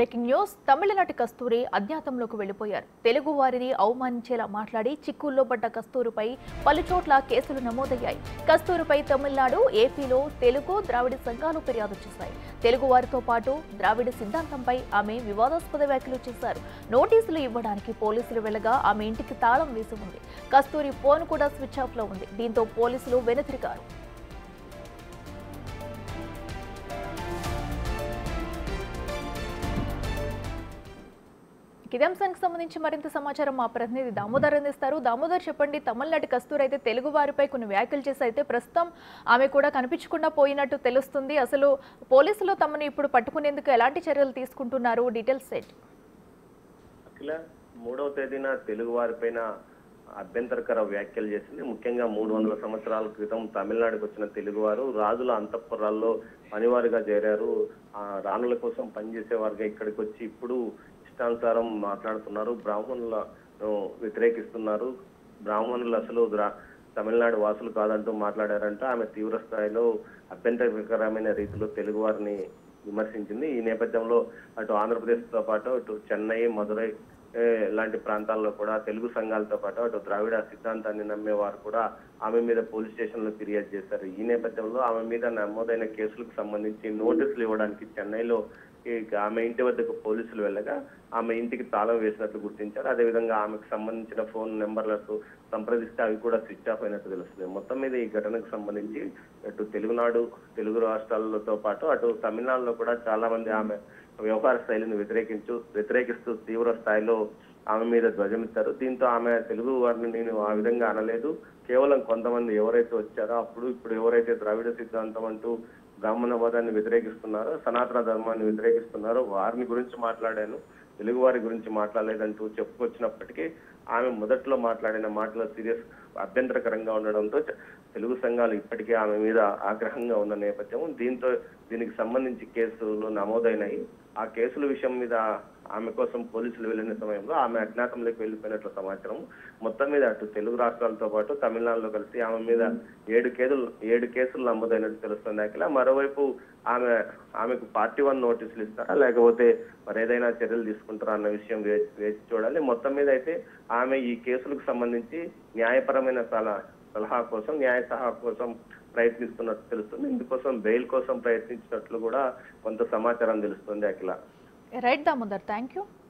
breaking news తమిళనాటి కస్తూరి అజ్ఞాతంలోకి వెళ్లిపోయారు తెలుగు వారిని అవమానించేలా మాట్లాడి చిక్కుల్లో పడ్డ కస్తూరిపై పలుచోట్ల కేసులు నమోదయ్యాయి కస్తూరిపై తమిళనాడు ఏపీలో తెలుగు ద్రావిడ సంఘాలు ఫిర్యాదు చేశాయి తెలుగు వారితో పాటు ద్రావిడ సిద్ధాంతంపై ఆమె వివాదాస్పద వ్యాఖ్యలు చేశారు నోటీసులు ఇవ్వడానికి పోలీసులు వెళ్ళగా ఆమె ఇంటికి తాళం వేసి ఉంది కస్తూరి ఫోన్ కూడా స్విచ్ ఆఫ్ లో ఉంది దీంతో పోలీసులు వెనుతిరిగారు ఇదే అంశానికి సంబంధించి మరింత సమాచారం మా ప్రతినిధి దామోదర్ అందిస్తారు దామోదర్ చెప్పండి తమిళనాటి కస్తూరి అయితే తెలుగు వారిపై కొన్ని వ్యాఖ్యలు చేసి అయితే ప్రస్తుతం ఆమె కూడా కనిపించకుండా పోయినట్టు తెలుస్తుంది అసలు పోలీసులు తమను ఇప్పుడు పట్టుకునేందుకు ఎలాంటి చర్యలు తీసుకుంటున్నారు డీటెయిల్స్ సెట్ అఖిల మూడవ తేదీన తెలుగు వారిపైన అభ్యంతరకర వ్యాఖ్యలు చేసింది ముఖ్యంగా మూడు వందల సంవత్సరాల క్రితం తమిళనాడుకు వచ్చిన తెలుగువారు రాజుల అంతఃపురాల్లో పనివారుగా చేరారు ఆ రాణుల కోసం పనిచేసేవారుగా ఇక్కడికి వచ్చి ఇప్పుడు ఇష్టానుసారం మాట్లాడుతున్నారు బ్రాహ్మణులను వ్యతిరేకిస్తున్నారు బ్రాహ్మణులు అసలు ద్రా- తమిళనాడు వాసులు కాదంటూ మాట్లాడారంట ఆమె తీవ్ర స్థాయిలో అభ్యంతరకరమైన రీతిలో తెలుగు వారిని విమర్శించింది ఈ నేపథ్యంలో అటు ఆంధ్రప్రదేశ్ తో పాటు అటు చెన్నై మదురై ఏ, లాంటి ప్రాంతాల్లో కూడా తెలుగు సంఘాలతో పాటు అటు ద్రావిడ సిద్ధాంతాన్ని నమ్మే వారు కూడా ఆమె మీద పోలీస్ స్టేషన్ లో ఫిర్యాదు చేశారు ఈ నేపథ్యంలో ఆమె మీద నమోదైన కేసులకు సంబంధించి నోటీసులు ఇవ్వడానికి చెన్నైలో ఈ ఆమె ఇంటి వద్దకు పోలీసులు వెళ్ళగా ఆమె ఇంటికి తాళం వేసినట్లు గుర్తించారు అదేవిధంగా ఆమెకు సంబంధించిన ఫోన్ నెంబర్లకు సంప్రదిస్తే అవి కూడా స్విచ్ ఆఫ్ అయినట్టు తెలుస్తుంది మొత్తం మీద ఈ ఘటనకు సంబంధించి అటు తెలుగునాడు తెలుగు రాష్ట్రాలతో పాటు అటు తమిళనాడులో కూడా చాలా మంది ఆమె వ్యవహార శైలిని వ్యతిరేకించు వ్యతిరేకిస్తూ తీవ్ర స్థాయిలో ఆమె మీద ధ్వజమిస్తారు దీంతో ఆమె తెలుగు వారిని నేను ఆ విధంగా అనలేదు కేవలం కొంతమంది ఎవరైతే వచ్చారో అప్పుడు ఇప్పుడు ఎవరైతే ద్రావిడ సిద్ధాంతం అంటూ బ్రాహ్మణవాదాన్ని వ్యతిరేకిస్తున్నారో సనాతన ధర్మాన్ని వ్యతిరేకిస్తున్నారో వారిని గురించి మాట్లాడాను తెలుగు వారి గురించి మాట్లాడలేదంటూ చెప్పుకొచ్చినప్పటికీ ఆమె మొదట్లో మాట్లాడిన మాటలు సీరియస్ అభ్యంతరకరంగా ఉండడంతో చ- తెలుగు సంఘాలు ఇప్పటికే ఆమె మీద ఆగ్రహంగా ఉన్న నేపథ్యం దీంతో దీనికి సంబంధించి కేసులు నమోదైనాయి ఆ కేసుల విషయం మీద ఆమె కోసం పోలీసులు వెళ్ళిన సమయంలో ఆమె అజ్ఞాతంలోకి వెళ్ళిపోయినట్లు సమాచారం మొత్తం మీద అటు తెలుగు రాష్ట్రాలతో పాటు తమిళనాడులో కలిసి ఆమె మీద ఏడు కేసులు ఏడు కేసులు నమోదైనట్టు తెలుస్తుంది అఖిల మరోవైపు ఆమె ఆమెకు పార్టీ వన్ నోటీసులు ఇస్తారా లేకపోతే మరి ఏదైనా చర్యలు తీసుకుంటారా అన్న విషయం వేచి వేచి చూడాలి మొత్తం మీద అయితే ఆమె ఈ కేసులకు సంబంధించి న్యాయపరమైన సలహా సలహా కోసం న్యాయ సలహా కోసం ప్రయత్నిస్తున్నట్టు తెలుస్తుంది ఇందుకోసం బెయిల్ కోసం ప్రయత్నించినట్లు కూడా కొంత సమాచారం తెలుస్తుంది Akhila right Damodar thank you